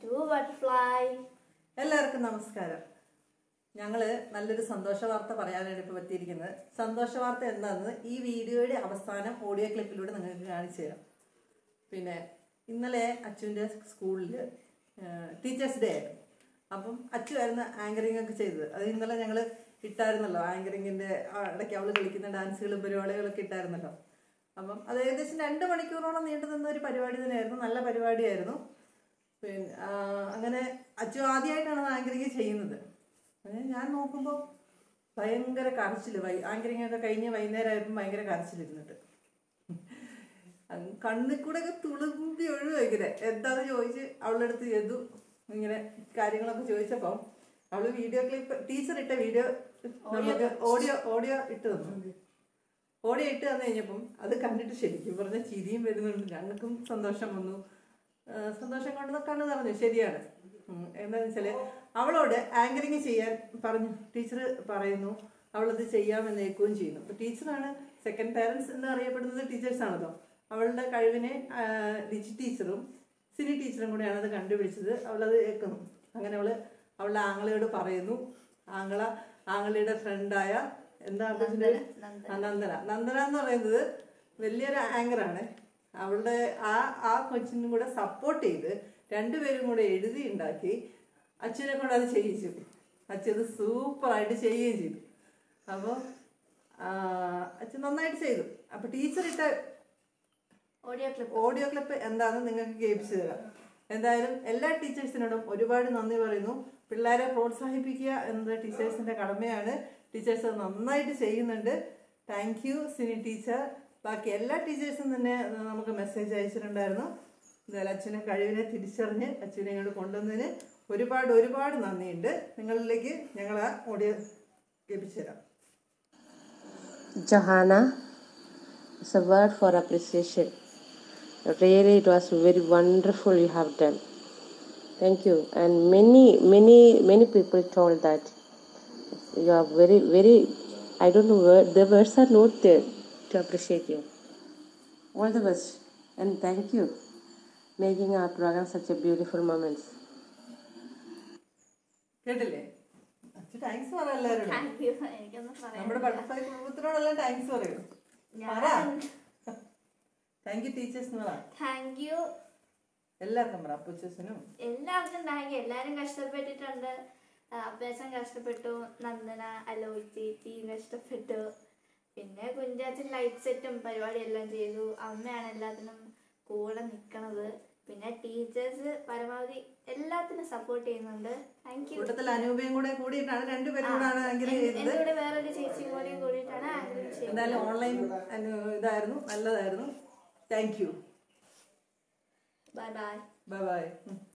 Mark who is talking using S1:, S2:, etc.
S1: To butterfly
S2: എല്ലാവർക്കും നമസ്കാരം ഞങ്ങൾ നല്ലൊരു സന്തോഷ വാർത്ത പറയാനാണ് ഇപ്പോൾ പറ്റിയിരിക്കുന്നത് സന്തോഷ വാർത്ത എന്താണെന്ന് ഈ വീഡിയോയുടെ അവസാനം ഓഡിയോ ക്ലിപ്പിലൂടെ നിങ്ങൾക്ക് കാണിച്ചു തരാം പിന്നെ ഇന്നലെ അച്ചുവിൻ്റെ സ്കൂളിൽ ടീച്ചേഴ്സ് ഡേ ആയിരുന്നു അപ്പം അച്ചു ആയിരുന്നു ആങ്കറിംഗ് ഒക്കെ ചെയ്തത് അത് ഇന്നലെ ഞങ്ങൾ ഇട്ടായിരുന്നല്ലോ ആങ്കറിങ്ങിൻ്റെ ഇടയ്ക്ക് അവൾ കളിക്കുന്ന ഡാൻസുകളും പരിപാടികളൊക്കെ ഇട്ടായിരുന്നല്ലോ അപ്പം അത് ഏകദേശം രണ്ട് മണിക്കൂറോളം നീണ്ടു നിന്ന ഒരു പരിപാടി തന്നെയായിരുന്നു നല്ല പരിപാടിയായിരുന്നു പിന്നെ ആ, അങ്ങനെ അച്ചു ആദ്യമായിട്ടാണ് ആങ്കറിങ് ചെയ്യുന്നത് അങ്ങനെ ഞാൻ നോക്കുമ്പോൾ ഭയങ്കര കരച്ചിൽ വൈ ആങ്കറിങ് ഒക്കെ കഴിഞ്ഞ് വൈകുന്നേരമായപ്പോൾ ഭയങ്കര കരച്ചിലിരുന്നിട്ട് അങ്ങ് കണ്ണിൽ കൂടെ ഒക്കെ തുളുമ്പി ഒഴുകും ഇങ്ങനെ എന്താന്ന് ചോദിച്ച് അവളുടെ അടുത്ത് ചെയ്തു ഇങ്ങനെ കാര്യങ്ങളൊക്കെ ചോദിച്ചപ്പം അവള് വീഡിയോ ക്ലിപ്പ് ടീച്ചർ ഇട്ട വീഡിയോ നമുക്ക് ഓഡിയോ ഓഡിയോ ഇട്ട് തന്നു ഓഡിയോ ഇട്ട് തന്നു കഴിഞ്ഞപ്പം അത് കണ്ടിട്ട് ശരിക്കും പറഞ്ഞ ചിരിയും വരുന്നുണ്ട് ഞങ്ങൾക്കും സന്തോഷം വന്നു ആ, സന്തോഷം കൊണ്ട് കണ്ണു നിറഞ്ഞു ശരിയാണ് ഉം, എന്താന്ന് വെച്ചാല് അവളോട് ആങ്കറിങ് ചെയ്യാൻ പറഞ്ഞു ടീച്ചർ പറയുന്നു അവളത് ചെയ്യാമെന്ന് ഏൽക്കുകയും ചെയ്യുന്നു അപ്പൊ ടീച്ചറാണ് സെക്കൻഡ് പാരൻസ് എന്ന് അറിയപ്പെടുന്നത് ടീച്ചേഴ്സ് ആണല്ലോ അവളുടെ കഴിവിനെ ആ, ലിജി ടീച്ചറും സിനി ടീച്ചറും കൂടെയാണ് അത് കണ്ടുപിടിച്ചത് അവളത് ഏൽക്കുന്നു അങ്ങനെ അവള് അവളുടെ ആങ്ങളയോട് പറയുന്നു ആങ്ങള ആങ്ങളയുടെ ഫ്രണ്ടായ എന്താ അവളുടെ പേര്? ആ, നന്ദന നന്ദന എന്ന് പറയുന്നത് വലിയൊരു ആങ്കറാണ് അവളുടെ ആ ആ കൊച്ചിനും കൂടെ സപ്പോർട്ട് ചെയ്ത് രണ്ടുപേരും കൂടെ എഴുതി ഉണ്ടാക്കി അച്ഛനെ കൊണ്ട് അത് ചെയ്യിച്ചു അച്ഛൻ അത് സൂപ്പറായിട്ട് ചെയ്യുകയും ചെയ്തു അപ്പോൾ അച്ഛൻ നന്നായിട്ട് ചെയ്തു അപ്പോൾ ടീച്ചർ ഇട്ട
S1: ഓഡിയോ ക്ലിപ്പ്
S2: ഓഡിയോ ക്ലിപ്പ് എന്താണെന്ന് നിങ്ങൾക്ക് കേൾപ്പിച്ചു തരാം എന്തായാലും എല്ലാ ടീച്ചേഴ്സിനോടും ഒരുപാട് നന്ദി പറയുന്നു പിള്ളേരെ പ്രോത്സാഹിപ്പിക്കുക എന്നത് ടീച്ചേഴ്സിന്റെ കടമയാണ് ടീച്ചേഴ്സ് അത് നന്നായിട്ട് ചെയ്യുന്നുണ്ട് താങ്ക് യു സിനി ടീച്ചർ ബാക്കി എല്ലാ ടീച്ചേഴ്സും തന്നെ നമുക്ക് മെസ്സേജ് അയച്ചിട്ടുണ്ടായിരുന്നു എന്തായാലും അച്ഛനെ കഴിവിനെ തിരിച്ചറിഞ്ഞ് അച്ഛനെ ഇങ്ങോട്ട് കൊണ്ടുവന്നതിന് ഒരുപാട് ഒരുപാട് നന്ദിയുണ്ട് നിങ്ങളിലേക്ക് ഞങ്ങൾ ആ ഓഡിയോ കേൾപ്പിച്ചു തരാം
S3: Johanna, it's a word for appreciation. Really, it was very wonderful you have done. Thank you. And many, many, many people told that you are very, very. I don't know word. The words are not there to appreciate you. All the best, and thank you, making our program such a beautiful moments.
S2: കേട്ടില്ലേ അച്ഛൻ thanks പറ എല്ലാവരോടും
S1: thank you എനിക്കൊന്നും പറയാൻ
S2: നമ്മുടെ butterfly കുടുംബത്തിനോടെല്ലാം thanks പറയൂ പറ thank you teachers എന്ന് പറ
S1: താങ്ക് യു
S2: എല്ലാവർക്കും പറ അപ്പൂച്ചനും
S1: എല്ലാവർക്കും താങ്ക് യു എല്ലാരും കഷ്ടപ്പെട്ടിട്ടുണ്ട് ആ, അഭ്യാസം കഷ്ടപ്പെട്ടു നന്ദന അലോയ് ചേച്ചി കഷ്ടപ്പെട്ടു പിന്നെ കുഞ്ചാച്ചൻ ലൈറ്റ് സെറ്റും പരിപാടി എല്ലാം ചെയ്തു അമ്മയാണ് എല്ലാത്തിനും കൂടെ നിൽക്കണത് പിന്നെ ടീച്ചേഴ്സ് പരമാവധി എല്ലാത്തിനും സപ്പോർട്ട് ചെയ്യുന്നുണ്ട് താങ്ക് യു
S2: കൂട്ടത്തിൽ അനൂപയും കൂടെ കൂടിയിട്ടാണ് രണ്ടുപേരും കൂടാണ് ആങ്കറിങ്
S1: എന്റെ
S2: ചെയ്തത്
S1: കൂടെ വേറൊരു ചേച്ചിയും കൂടെയും കൂടിയിട്ടാണ് ആങ്കറിംഗ് ചെയ്യുന്നത്
S2: എന്തായാലും ഓൺലൈൻ ഇതായിരുന്നു നല്ലതായിരുന്നു thank you
S1: bye bye
S2: bye by